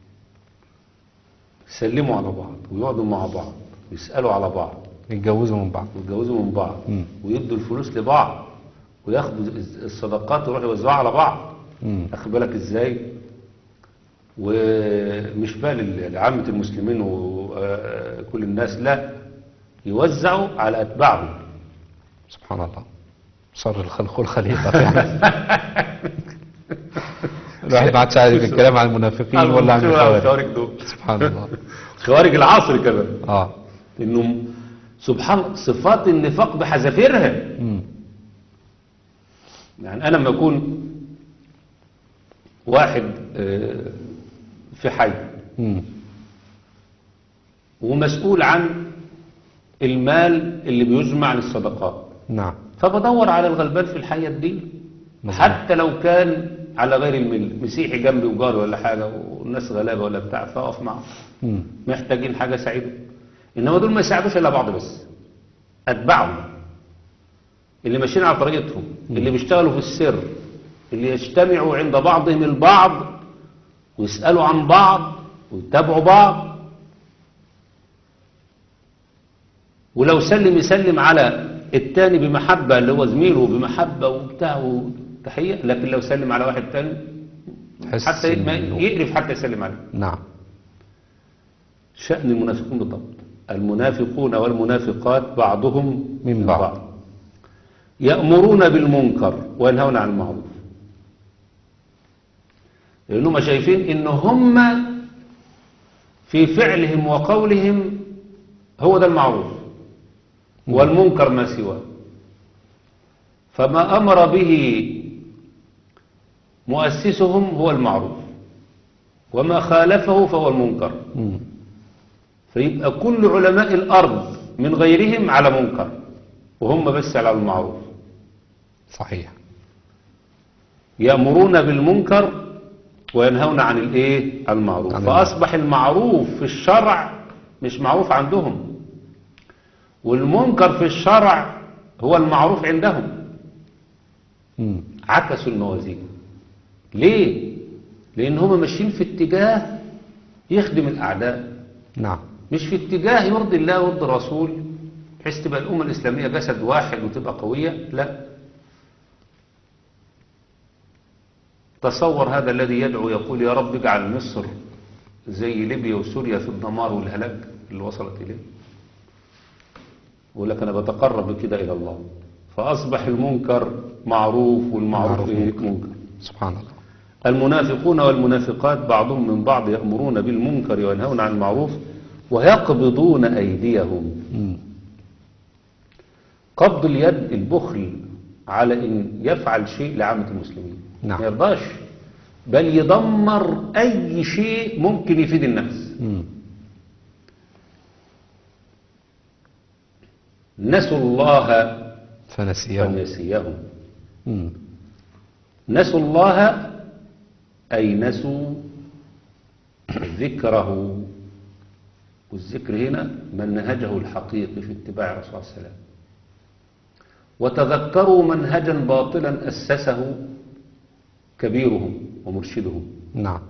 يسلموا على بعض ويقعدوا مع بعض ويسألوا على بعض يتجوزوا من بعض ويتجوزوا من بعض مم. ويدوا الفلوس لبعض وياخدوا الصدقات ويروحوا يوزعوها على بعض مم. أخد بالك ازاي ومش بقى لل- لعامة المسلمين وكل الناس لا يوزعوا على أتباعهم سبحان الله صار الخلق الخليقة فعلا الواحد ما عادش عارف الكلام عن المنافقين ولا عن الخوارج الخوارج دول سبحان الله خوارج العصر كمان اه انهم سبحان صفات النفاق بحذافيرها مم. يعني انا لما اكون واحد آه، في حي مم. ومسؤول عن المال اللي بيجمع للصدقات نعم فبدور على الغلبان في الحياة دي مظبوط. حتى لو كان على غير الملة مسيحي جنبي وجاري ولا حاجة والناس غلابة ولا بتاع فأقف معهم مم. محتاجين حاجة سعيدة إنما دول ما يساعدوش إلا بعض بس أتباعهم اللي ماشيين على طريقتهم اللي بيشتغلوا في السر اللي يجتمعوا عند بعضهم البعض ويسألوا عن بعض ويتابعوا بعض ولو سلم يسلم على التاني بمحبة اللي هو زميله بمحبة وبتاع وتحية لكن لو سلم على واحد تاني تحس حتى ما إنه- يقرف حتى يسلم عليه نعم شأن المنافقين بالضبط المنافقون والمنافقات بعضهم من بعض. يأمرون بالمنكر وينهون عن المعروف لأنهم شايفين إن هم في فعلهم وقولهم هو ده المعروف والمنكر ما سواه فما أمر به مؤسسهم هو المعروف وما خالفه فهو المنكر مم. فيبقى كل علماء الأرض من غيرهم على منكر وهم بس على المعروف صحيح يأمرون بالمنكر وينهون عن الايه المعروف عن فأصبح المعروف في الشرع مش معروف عندهم والمنكر في الشرع هو المعروف عندهم مم. عكسوا الموازين ليه لان هم ماشيين في اتجاه يخدم الاعداء نعم مش في اتجاه يرضي الله ويرضي الرسول بحيث تبقى الأمة الإسلامية جسد واحد وتبقى قوية لا تصور هذا الذي يدعو يقول يا رب اجعل مصر زي ليبيا وسوريا في الدمار والهلاك اللي وصلت إليه يقول لك أنا بتقرب بكده إلى الله فأصبح المنكر معروف والمعروف معروف إيه؟ منكر. منكر سبحان الله المنافقون والمنافقات بعضهم من بعض يأمرون بالمنكر وينهون عن المعروف ويقبضون أيديهم مم. قبض اليد البخل على ان يفعل شيء لعامة المسلمين نعم. ما يرضاش بل يدمر اي شيء ممكن يفيد الناس مم. نسوا الله فنسيهم فنسيهم مم. نسوا الله اي نسوا ذكره والذكر هنا منهجه الحقيقي في اتباع الرسول صلى الله عليه وسلم وتذكروا منهجا باطلا أسسه كبيرهم ومرشدهم نعم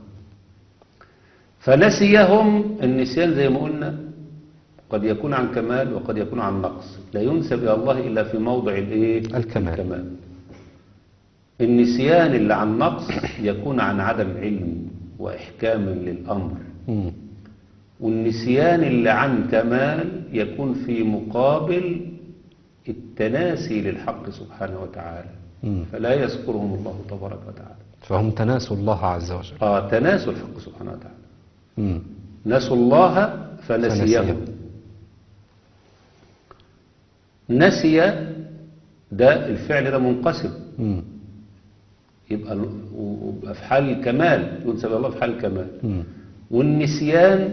فنسيهم النسيان زي ما قلنا قد يكون عن كمال وقد يكون عن نقص لا ينسب إلى الله إلا في موضع الإيه؟ الكمال. الكمال النسيان اللي عن نقص يكون عن عدم علم وإحكام للأمر مم. والنسيان اللي عن كمال يكون في مقابل التناسي للحق سبحانه وتعالى مم. فلا يذكرهم الله تبارك وتعالى فهم تناسوا الله عز وجل آه تناسوا الحق سبحانه وتعالى مم. نسوا الله فنسيهم فنسيهم. نسي ده الفعل ده منقسم مم. يبقى ال- ويبقى في حال الكمال ينسب إلى الله في حال الكمال مم. والنسيان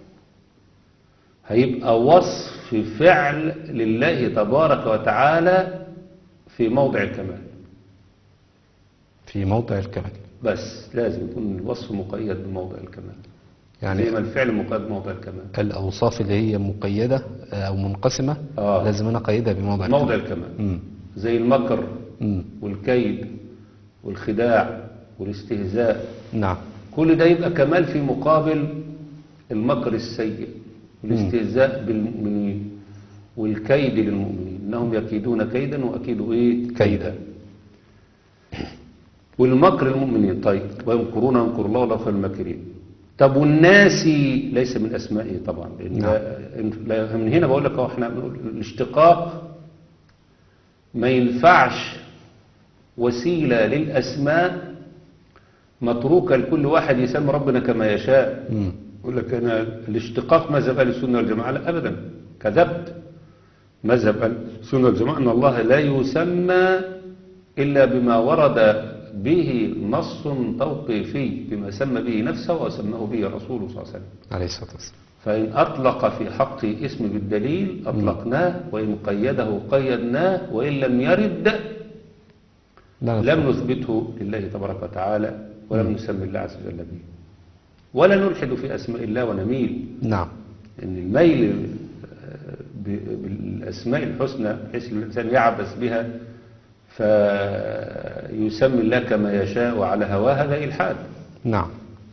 هيبقى وصف فعل لله تبارك وتعالى في موضع الكمال في موضع الكمال بس لازم يكون الوصف مقيد بموضع الكمال يعني زي ما الفعل مقيد بموضع الكمال الأوصاف اللي هي مقيدة أو منقسمة آه. لازم أنا أقيدها بموضع موضع الكمال. الكمال مم. زي المكر مم. والكيد والخداع والاستهزاء نعم كل ده يبقى كمال في مقابل المكر السيء والاستهزاء بالمؤمنين والكيد للمؤمنين انهم يكيدون كيدا واكيد ايه كيدا. والمكر المؤمنين طيب ويمكرون يمكر الله ولا خير الماكرين طب والناسي ليس من اسمائه طبعا لان نعم. لا- لا- من هنا بقول لك اهو احنا بنقول الاشتقاق ما ينفعش وسيله للاسماء متروكه لكل واحد يسمي ربنا كما يشاء مم. يقول لك انا الاشتقاق مذهب اهل السنه والجماعه لا ابدا كذبت مذهب اهل السنه والجماعه ان الله لا يسمى الا بما ورد به نص توقيفي بما سمى به نفسه وسماه به رسوله صلى الله عليه وسلم عليه الصلاة والسلام فإن أطلق في حقه اسم بالدليل أطلقناه وإن قيده قيدناه وإن لم يرد لا لم نثبته لله تبارك وتعالى ولم نسمي الله عز وجل به ولا نلحد في أسماء الله ونميل نعم ان الميل آه، ب- بالاسماء الحسنى بحيث الانسان يعبث بها فيسمي الله كما يشاء وعلى هواه هذا الحاد نعم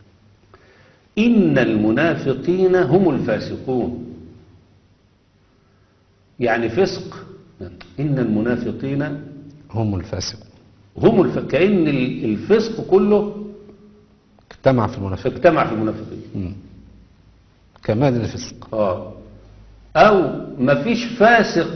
ان المنافقين هم الفاسقون يعني فسق إن المنافقين هم الفاسقون هم الف... كأن ال- الفسق كله اجتمع في المنافق اجتمع في المنافقين مم. كمال الفسق اه او مفيش فاسق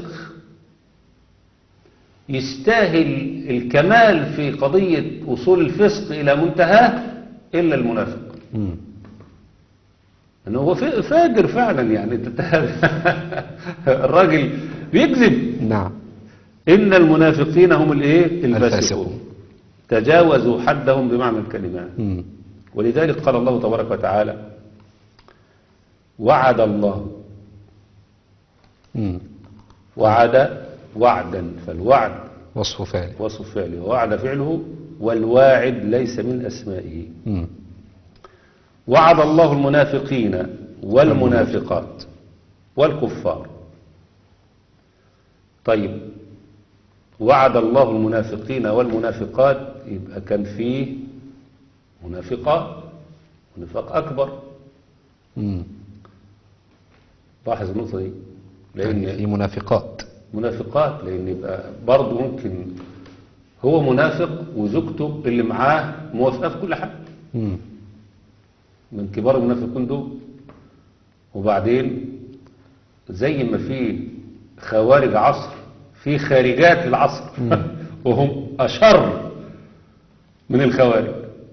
يستاهل الكمال في قضية وصول الفسق الى منتهاه الا المنافق مم. انه هو ف- فاجر فعلا يعني أنت- الراجل بيكذب نعم ان المنافقين هم الايه الفاسقون. الفاسقون تجاوزوا حدهم بمعنى الكلمات مم. ولذلك قال الله تبارك وتعالى وعد الله مم. وعد وعدا فالوعد وصف فعل وصف فعله ووعد فعله والواعد ليس من أسمائه مم. وعد الله المنافقين والمنافقات والكفار طيب وعد الله المنافقين والمنافقات يبقى كان فيه منافقات منافق أكبر مم. لاحظ النقطة دي يعني لأن في منافقات منافقات لان يبقى برضه ممكن هو منافق وزوجته اللي معاه موافقه في كل حاجه مم. من كبار المنافقين دول وبعدين زي ما في خوارج عصر في خارجات العصر وهم اشر من الخوارج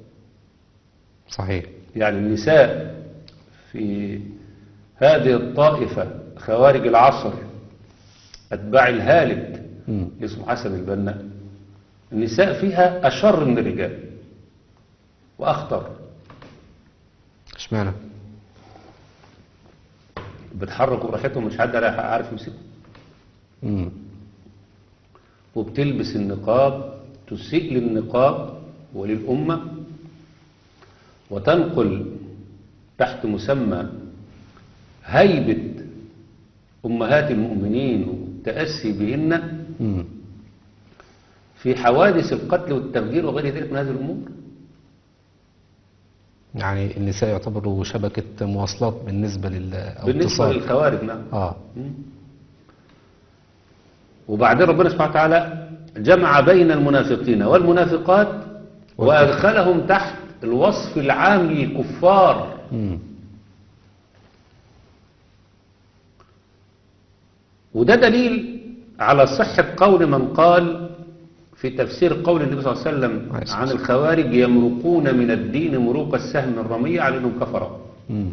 صحيح يعني النساء في هذه الطائفة خوارج العصر أتباع الهالك مم. اسمه حسن البنا النساء فيها أشر من الرجال وأخطر اشمعنى بتحركوا راحتهم مش حد عارف يمسكهم مم. وبتلبس النقاب تسيء للنقاب وللأمة وتنقل تحت مسمى هيبة أمهات المؤمنين والتأسي بهن مم. في حوادث القتل والتفجير وغير ذلك من هذه الأمور يعني النساء يعتبروا شبكة مواصلات بالنسبة لل أو بالنسبة اتصال للخوارج نعم اه وبعدين ربنا سبحانه وتعالى جمع بين المنافقين والمنافقات وأدخلهم تحت الوصف العام للكفار مم. وده دليل على صحة قول من قال في تفسير قول النبي صلى الله عليه وسلم عليه الصلاة عن الخوارج يمرقون من الدين مروق السهم الرمية على انهم كفروا مم.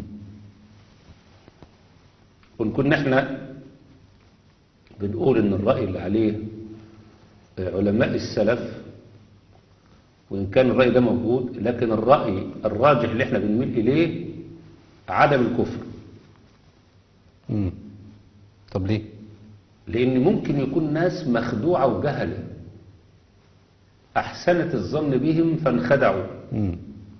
وإن كنا احنا بنقول ان الرأي اللي عليه علماء السلف وإن كان الرأي ده موجود لكن الرأي الراجح اللي احنا بنميل إليه عدم الكفر مم. طب ليه لأن ممكن يكون ناس مخدوعة وجهلة أحسنت الظن بهم فانخدعوا مم.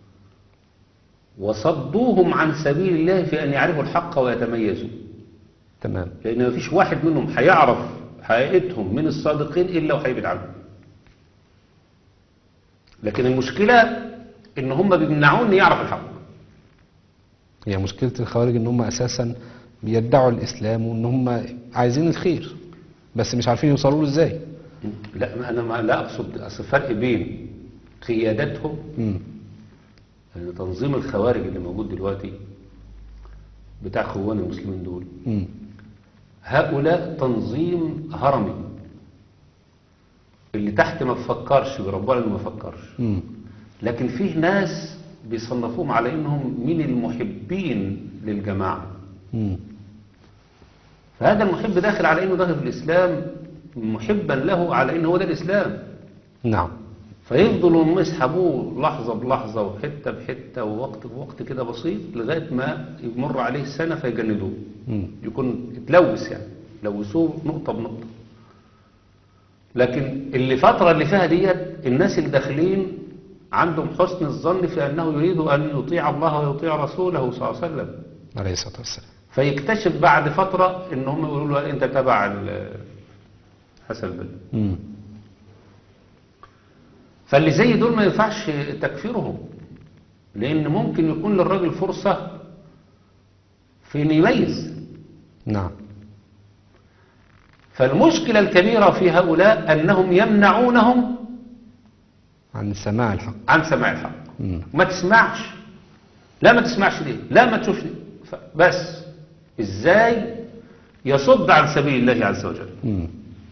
وصدوهم عن سبيل الله في أن يعرفوا الحق ويتميزوا تمام لأن مفيش واحد منهم هيعرف حقيقتهم من الصادقين إلا وهيبعد عنهم لكن المشكلة إن هم بيمنعون إن يعرف الحق هي مشكلة الخوارج ان هم اساسا بيدعوا الاسلام وان هم عايزين الخير بس مش عارفين يوصلوا له ازاي لا ما أنا ما لا أقصد أصل فرق بين قيادتهم مم. يعني تنظيم الخوارج اللي موجود دلوقتي بتاع خوان المسلمين دول مم. هؤلاء تنظيم هرمي اللي تحت ما بفكرش بربنا اللي ما بفكرش مم. لكن فيه ناس بيصنفوهم على انهم من المحبين للجماعة مم. فهذا المحب داخل على انه داخل في الاسلام محبا له على انه هو ده الاسلام نعم فيفضلوا هم يسحبوه لحظة بلحظة وحتة بحتة ووقت بوقت كده بسيط لغاية ما يمر عليه سنة فيجندوه مم. يكون اتلوث يعني لوثوه نقطة بنقطة لكن اللي فترة اللي فيها ديت الناس اللي داخلين عندهم حسن الظن في أنه يريد أن يطيع الله ويطيع رسوله صلى الله عليه وسلم عليه الصلاة والسلام فيكتشف بعد فترة ان هم يقولوا له انت تبع ال- حسن البنا مم. فاللي زي دول ما ينفعش تكفيرهم لان ممكن يكون للراجل فرصة في ان يميز نعم فالمشكلة الكبيرة في هؤلاء أنهم يمنعونهم عن سماع الحق عن سماع الحق مم. ما تسمعش لا ما تسمعش ليه لا ما تشوفش ليه ف- بس ازاي يصد عن سبيل الله عز وجل مم.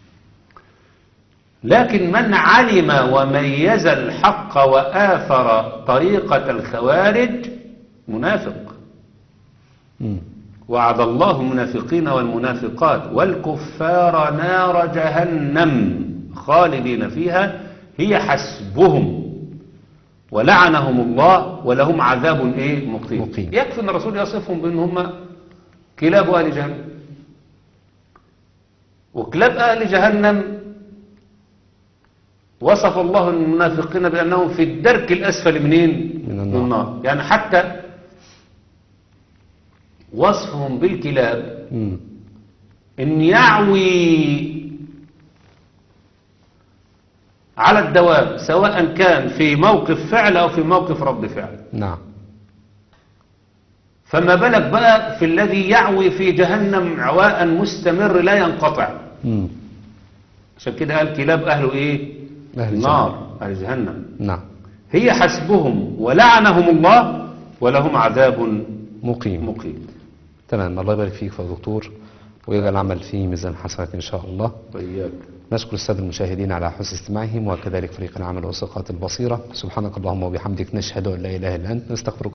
لكن من علم وميز الحق وآثر طريقة الخوارج منافق مم. وعد الله المنافقين والمنافقات والكفار نار جهنم خالدين فيها هي حسبهم ولعنهم الله ولهم عذاب ايه مقيم, مقيم. يكفي ان الرسول يصفهم بان هم كلاب اهل جهنم وكلاب اهل جهنم وصف الله المنافقين بانهم في الدرك الاسفل منين من النار. النار يعني حتى وصفهم بالكلاب مم. ان يعوي على الدواب سواء كان في موقف فعل او في موقف رد فعل نعم فما بالك بقى في الذي يعوي في جهنم عواء مستمر لا ينقطع مم. عشان كده قال كلاب اهله ايه أهل النار اهل جهنم نعم هي حسبهم ولعنهم الله ولهم عذاب مقيم مقيم تمام الله يبارك فيك يا دكتور ويجعل العمل في ميزان حسنات إن شاء الله وإياك نشكر السادة المشاهدين على حسن استماعهم وكذلك فريق العمل وثقات البصيرة سبحانك اللهم وبحمدك نشهد أن لا إله إلا أنت نستغفرك